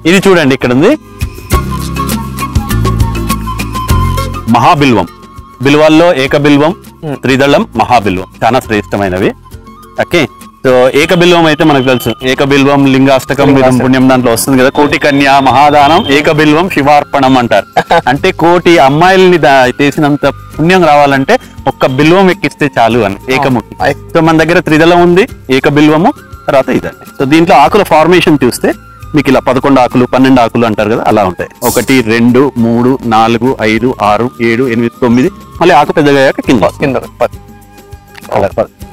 ఇది చూడండి ఇక్కడ ఉంది మహాబిల్వం బిల్వాల్లో ఏకబిల్వం త్రిదళం మహాబిల్వం చాలా శ్రేష్టమైనవి ఓకే సో ఏకబిల్వం అయితే మనకు తెలుసు ఏకబిల్వం లింగాష్టకం విధం పుణ్యం దాంట్లో వస్తుంది కదా కోటి కన్య మహాదానం ఏకబిల్వం శివార్పణం అంటారు అంటే కోటి అమ్మాయిల్ని దా- చేసినంత పుణ్యం రావాలంటే ఒక్క బిల్వం ఎక్కిస్తే చాలు అని ఏకముఖి అయ్. సో మన దగ్గర త్రిదళం ఉంది ఏకబిల్వము తర్వాత ఇదండి సో దీంట్లో ఆకుల ఫార్మేషన్ చూస్తే మీకు ఇలా పదకొండు ఆకులు పన్నెండు ఆకులు అంటారు కదా అలా ఉంటాయి ఒకటి రెండు మూడు నాలుగు ఐదు ఆరు ఏడు ఎనిమిది తొమ్మిది మళ్ళీ ఆకు పెద్దగా అయ్యాక కింద వస్తుంది. కింద పది. కలర్ పది.